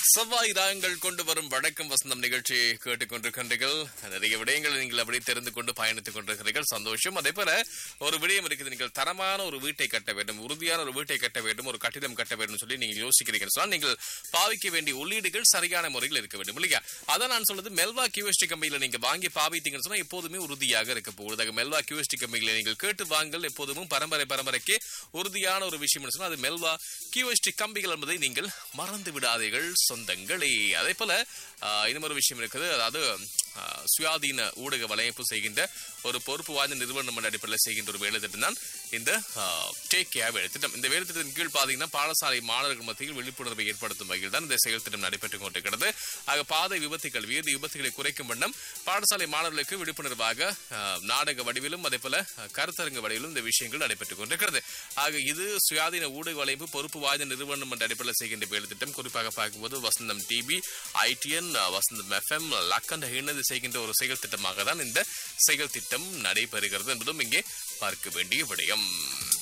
செவ்வாய் ராகங்கள் கொண்டு வரும் வழக்கம் வசந்தம் நிகழ்ச்சியை கேட்டுக்கொண்டிருக்கின்றீர்கள் நிறைய விடயங்களை நீங்கள் அப்படி தெரிந்து கொண்டு பயணித்துக் கொண்டிருக்கிறீர்கள் சந்தோஷம் அதே போல ஒரு விடயம் இருக்குது நீங்கள் தரமான ஒரு வீட்டை கட்ட வேண்டும் உறுதியான ஒரு வீட்டை கட்ட வேண்டும் ஒரு கட்டிடம் கட்ட வேண்டும் சொல்லி நீங்கள் யோசிக்கிறீர்கள் சொன்னால் நீங்கள் பாவிக்க வேண்டிய உள்ளீடுகள் சரியான முறையில் இருக்க வேண்டும் இல்லையா அதான் நான் சொல்றது மெல்வா கியூஎஸ்டி கம்பெனியில நீங்க வாங்கி பாவித்தீங்கன்னு சொன்னா எப்போதுமே உறுதியாக இருக்க போகுது ஆக மெல்வா கியூஎஸ்டி கம்பெனியில நீங்கள் கேட்டு வாங்கல் எப்போதும் பரம்பரை பரம்பரைக்கு உறுதியான ஒரு விஷயம் சொன்னா அது மெல்வா கியூஎஸ்டி கம்பிகள் என்பதை நீங்கள் மறந்து விடாதீர்கள் சொந்தங்களே அதே போல ஆஹ், இன்னும் ஒரு விஷயம் இருக்குது அதாவது ஆஹ், சுயாதீன ஊடக வலையமைப்பு செய்கின்ற ஒரு பொறுப்பு வாய்ந்த நிறுவனம் என்ற அடிப்படையில் செய்கின்ற ஒரு வேலை திட்டம் தான் இந்த டேக் கேர் வேலை திட்டம் இந்த வேலை திட்டத்தின் கீழ் பார்த்தீங்கன்னா பாடசாலை மாணவர்கள் மத்தியில் விழிப்புணர்வை ஏற்படுத்தும் வகையில் தான் இந்த செயல் திட்டம் நடைபெற்றுக் கொண்டிருக்கிறது ஆக பாதை விபத்துகள் வீதி விபத்துகளை குறைக்கும் வண்ணம் பாடசாலை மாணவர்களுக்கு விழிப்புணர்வாக ஆஹ், நாடக வடிவிலும் அதே போல ஆஹ், கருத்தரங்க வடிவிலும் இந்த விஷயங்கள் நடைபெற்றுக் கொண்டிருக்கிறது ஆக இது சுயாதீன ஊடக வலைப்பு பொறுப்பு வாய்ந்த நிறுவனம் என்ற அடிப்படையில் செய்கின்ற வேலை திட்டம் குறிப்பாக பார்க்கும்போது Vasantham TV ITN Vasantham FM Lakhanda இணைந்து செய்கின்ற ஒரு செயல் திட்டமாக தான் இந்த செயல் திட்டம் நடைபெறுகிறது என்பதும் இங்கே பார்க்க வேண்டிய விடயம்